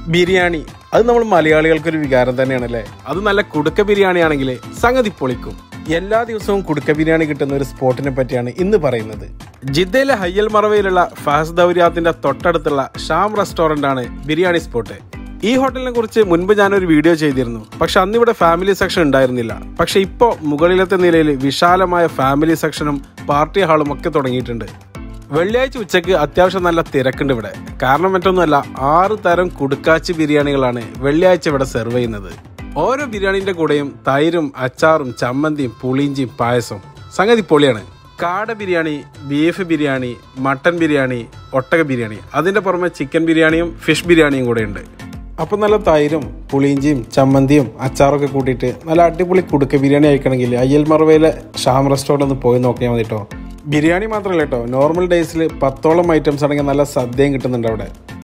ബിരിയാണി അത് നമ്മൾ മലയാളികൾക്കൊരു വികാരം തന്നെയാണല്ലേ അത് നല്ല കുടുക്ക ബിരിയാണി ആണെങ്കിൽ സംഗതി പൊളിക്കും എല്ലാ ദിവസവും കുടുക്ക ബിരിയാണി കിട്ടുന്ന ഒരു സ്പോട്ടിനെ പറ്റിയാണ് ഇന്ന് പറയുന്നത് ജിദ്ദയിലെ ഹയ്യൽ മറവയിലുള്ള ഫാസ് ദൗര്യാത്തിന്റെ തൊട്ടടുത്തുള്ള ഷാം റെസ്റ്റോറന്റ് ആണ് ബിരിയാണി സ്പോട്ട് ഈ ഹോട്ടലിനെ കുറിച്ച് മുൻപ് ഞാനൊരു വീഡിയോ ചെയ്തിരുന്നു പക്ഷെ അന്ന് ഇവിടെ ഫാമിലി സെക്ഷൻ ഉണ്ടായിരുന്നില്ല പക്ഷെ ഇപ്പോൾ മുകളിലത്തെ നിലയിൽ വിശാലമായ ഫാമിലി സെക്ഷനും പാർട്ടി ഹാളും ഒക്കെ തുടങ്ങിയിട്ടുണ്ട് വെള്ളിയാഴ്ച ഉച്ചയ്ക്ക് അത്യാവശ്യം നല്ല തിരക്കുണ്ട് ഇവിടെ കാരണം മറ്റൊന്നുമല്ല ആറ് തരം കുടുക്കാച്ചി ബിരിയാണികളാണ് വെള്ളിയാഴ്ച ഇവിടെ സെർവ് ചെയ്യുന്നത് ഓരോ ബിരിയാണിന്റെ കൂടെയും തൈരും അച്ചാറും ചമ്മന്തിയും പുളിഞ്ചിയും പായസവും സംഗതി പൊളിയാണ് കാട ബിരിയാണി ബീഫ് ബിരിയാണി മട്ടൻ ബിരിയാണി ഒട്ടക ബിരിയാണി അതിന്റെ പുറമെ ചിക്കൻ ബിരിയാണിയും ഫിഷ് ബിരിയാണിയും കൂടെ ഉണ്ട് അപ്പം നല്ല തൈരും പുളിയിഞ്ചിയും ചമ്മന്തിയും അച്ചാറൊക്കെ കൂട്ടിയിട്ട് നല്ല അടിപൊളി കുടുക്ക ബിരിയാണി കഴിക്കണമെങ്കിൽ അയ്യൽ മറവയിലെ ഷാം റെസ്റ്റോറൻറ്റ് ഒന്ന് പോയി നോക്കിയാൽ മതി കേട്ടോ ബിരിയാണി മാത്രമല്ല കേട്ടോ നോർമൽ ഡേയ്സിൽ പത്തോളം ഐറ്റംസ് ആണെങ്കിൽ നല്ല സദ്യയും കിട്ടുന്നുണ്ട് അവിടെ